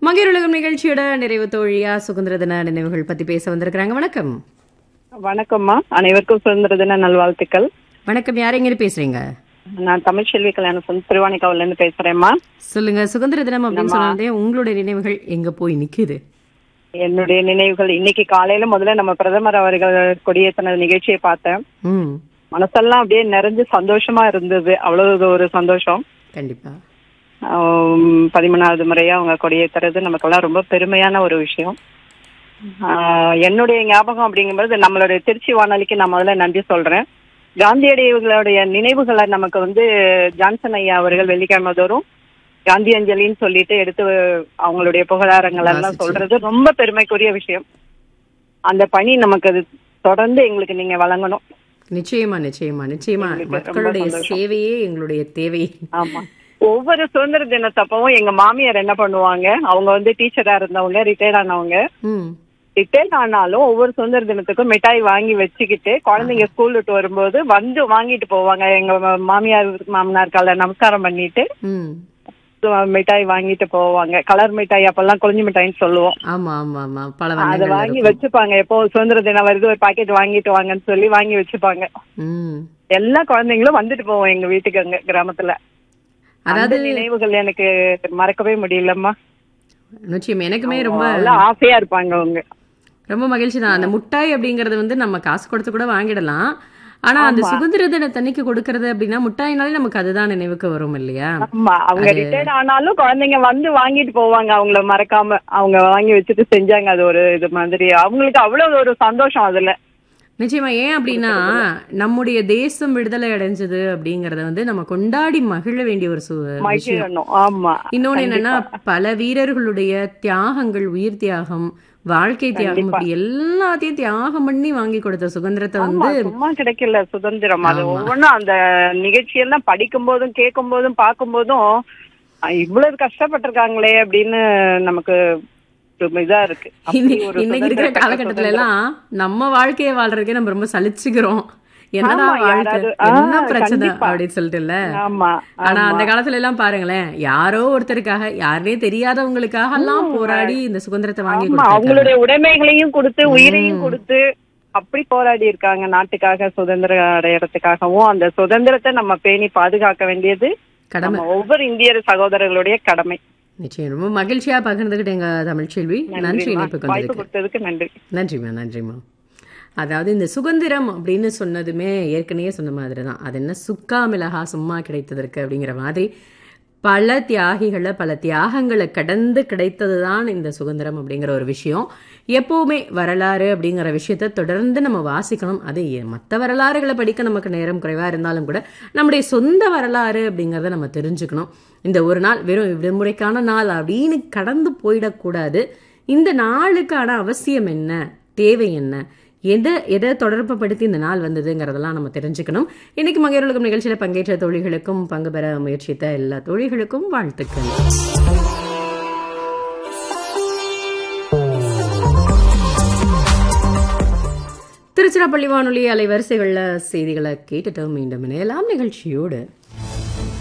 மங்கையர் உலகம் நிகழ்ச்சியோட நிறைவு தோழியா சுதந்திர தின நினைவுகள் பத்தி பேச வந்திருக்கிறாங்க வணக்கம் வணக்கம்மா அனைவருக்கும் சுதந்திர தின நல்வாழ்த்துக்கள் வணக்கம் யார் எங்க பேசுறீங்க நான் தமிழ்ச்செல்வி கல்யாண சொந்த திருவாணிக்காவில இருந்து பேசுறேன்மா சொல்லுங்க சுதந்திர தினம் அப்படின்னு சொன்னதே உங்களுடைய நினைவுகள் எங்க போய் நிக்குது என்னுடைய நினைவுகள் இன்னைக்கு காலையில முதல்ல நம்ம பிரதமர் அவர்கள் கொடியேற்றின நிகழ்ச்சியை பார்த்தேன் ம் மனசெல்லாம் அப்படியே நிறைஞ்சு சந்தோஷமா இருந்தது அவ்வளவு ஒரு சந்தோஷம் கண்டிப்பா ஆம், பதிமூணாவது முறையா அவங்க கொடியேற்றுறது நமக்கெல்லாம் ரொம்ப பெருமையான ஒரு விஷயம் ஆஹ், என்னுடைய ஞாபகம் அப்படிங்கும்போது நம்மளுடைய திருச்சி வானொலிக்கு நான் முதல்ல நன்றி சொல்றேன் காந்தியடிகளுடைய நினைவுகளை நமக்கு வந்து ஜான்சன் ஐயா அவர்கள் வெள்ளிக்கிழமை தோறும் காந்தி அஞ்சலின்னு சொல்லிட்டு எடுத்து அவங்களுடைய புகழாரங்கள் எல்லாம் வாசிச்சு. சொல்றது ரொம்ப பெருமைக்குரிய விஷயம் அந்த பணி நமக்கு அது தொடர்ந்து எங்களுக்கு நீங்க வழங்கணும் நிச்சயமா நிச்சயமா நிச்சயமா எங்களுக்கு ரொம்ப மக்களுடைய சந்தோஷம். சேவையே எங்களுடைய தேவை ஆமா ஒவ்வொரு சுதந்திர தினத்தப்பவும் எங்க மாமியார் என்ன பண்ணுவாங்க அவங்க வந்து டீச்சரா இருந்தவங்க ரிட்டையர்ட் ஆனவங்க ம் ரிட்டையர்ட் ஆனாலும் ஒவ்வொரு சுதந்திர தினத்துக்கும் மிட்டாய் வாங்கி வச்சுக்கிட்டு குழந்தைங்க ஸ்கூல் விட்டு வரும்போது வந்து வாங்கிட்டு போவாங்க எங்க மா- மாமியார் மாமனார் கால நமஸ்காரம் பண்ணிட்டு ம் மிட்டாய் வாங்கிட்டு போவாங்க கலர் மிட்டாய் அப்பெல்லாம் குழஞ்சி மிட்டாய்ன்னு சொல்லுவோம் ஆமா ஆமா ஆமா பல அதை வண்ணங்கள்ல வாங்கி இருக்கும். வச்சுப்பாங்க எப்போ சுதந்திர தினம் வருது ஒரு பாக்கெட் வாங்கிட்டு வாங்கன்னு சொல்லி வாங்கி வச்சுப்பாங்க ம் எல்லா குழந்தைங்களும் வந்துட்டு போவோம் எங்க வீட்டுக்கு அங்க கிராமத்துல அதாவது அந்த நினைவுகள் எனக்கு மறக்கவே முடியலம்மா நிச்சயம் எனக்குமே ரொம்ப அவ்வளவு ஆசையா இருப்பாங்க அவங்க ரொம்ப மகிழ்ச்சி தான் அந்த முட்டாய் அப்படிங்கறது வந்து நம்ம காசு கொடுத்து கூட வாங்கிடலாம் ஆனா அந்த சுதந்திர தின தண்ணிக்கு கொடுக்கறது அப்படின்னா முட்டாயினாலே நமக்கு அதுதான் நினைவுக்கு வரும் இல்லையா ஆமா அவங்க ரிட்டையர்ட் ஆனாலும் குழந்தைங்க வந்து வாங்கிட்டு போவாங்க அவங்கள மறக்காம அவங்க வாங்கி வச்சுட்டு செஞ்சாங்க அது ஒரு இது மாதிரி அவங்களுக்கு அவ்வளவு ஒரு சந்தோஷம் அதுல நிச்சயமா ஏன் அப்படின்னா நம்முடைய தேசம் விடுதலை அடைஞ்சது அப்படிங்கறத வந்து நம்ம கொண்டாடி மகிழ வேண்டிய ஒரு சு- விஷயம் மகிழணும் ஆமா இன்னொன்னு என்னன்னா பல வீரர்களுடைய தியாகங்கள் உயிர் தியாகம் வாழ்க்கை தியாகம் இப்படி எல்லாத்தையும் தியாகம் பண்ணி வாங்கி கொடுத்த சுதந்திரத்தை ஆமா வந்து சும்மா கிடைக்கல சுதந்திரம் அது ஆமா. ஒவ்வொன்றும் அந்த நிகழ்ச்சியெல்லாம் படிக்கும் போதும் கேட்கும் போதும் பார்க்கும் போதும் அஹ், இவ்வளவு கஷ்டப்பட்டிருக்காங்களே அப்படின்னு நமக்கு ஒரு இதா இருக்கு அப்படி இன்னை- ஒரு இன்னைக்கு இருக்கிற சுதந்திரப்பட்ட காலகட்டத்துல எல்லாம் நம்ம வாழ்க்கையை வாழ்றதுக்கே நம்ம ரொம்ப சலிச்சுக்கிறோம் என்னடா ஆமா, வாழ்க்கை யாராவது- ஆ, என்ன பிரச்சனை கண்டிப்பா. அப்படின்னு சொல்லிட்டு இல்ல ஆமா ஆனா அந்த காலத்துல எல்லாம் பாருங்களேன் யாரோ ஒருத்தருக்காக யாருனே தெரியாதவங்களுக்காக எல்லாம் போராடி இந்த சுதந்திரத்தை வாங்கி ஆமா கொடுத்தாங்க அவங்களுடைய உடைமைகளையும் கொடுத்து உயிரையும் கொடுத்து அப்படி போராடி இருக்காங்க நாட்டுக்காக சுதந்திரம் அடையறதுக்காகவும் அந்த சுதந்திரத்தை நம்ம பேணி பாதுகாக்க வேண்டியது கடமை நம்ம ஒவ்வொரு இந்தியர் சகோதரர்களுடைய கடமை நிச்சயம் ரொம்ப மகிழ்ச்சியா பகிர்ந்துகிட்டேங்க தமிழ்ச்செல்வி நன்றி நன்றிம்மா. இணைப்புக்கு வாய்ப்பு வந்ததுக்கு கொடுத்ததுக்கு நன்றி நன்றிம்மா நன்றிம்மா அதாவது இந்த சுதந்திரம் அப்படின்னு சொன்னதுமே ஏற்கனவே சொன்ன மாதிரி தான் அது என்ன சுக்கா மிளகா சும்மா கிடைத்ததற்கு அப்படிங்கிற மாதிரி பல தியாகிகளை பல தியாகங்களை கடந்து கிடைத்தது தான் இந்த சுதந்திரம் அப்படிங்கிற ஒரு விஷயம் எப்போவுமே வரலாறு அப்படிங்கிற விஷயத்த தொடர்ந்து நம்ம வாசிக்கணும் அது மற்ற வரலாறுகளை படிக்க நமக்கு நேரம் குறைவாக இருந்தாலும் கூட நம்முடைய சொந்த வரலாறு அப்படிங்கிறத நம்ம தெரிஞ்சுக்கணும் இந்த ஒரு நாள் வெறும் விடுமுறைக்கான நாள் அப்படின்னு கடந்து போயிடக்கூடாது இந்த நாளுக்கான அவசியம் என்ன தேவை என்ன எதை எதை தொடர்புபடுத்தி இந்த நாள் வந்ததுங்கிறதெல்லாம் நம்ம தெரிஞ்சுக்கணும் இன்னைக்கு மகளிர்களுக்கும் நிகழ்ச்சியில் பங்கேற்ற தோழிகளுக்கும் பங்கு பெற முயற்சித்த எல்லா தோழிகளுக்கும் வாழ்த்துக்கள் திருச்சிராப்பள்ளி வானொலி அலைவரிசைகளில் செய்திகளை கேட்டுட்டு மீண்டும் இணையலாம் நிகழ்ச்சியோடு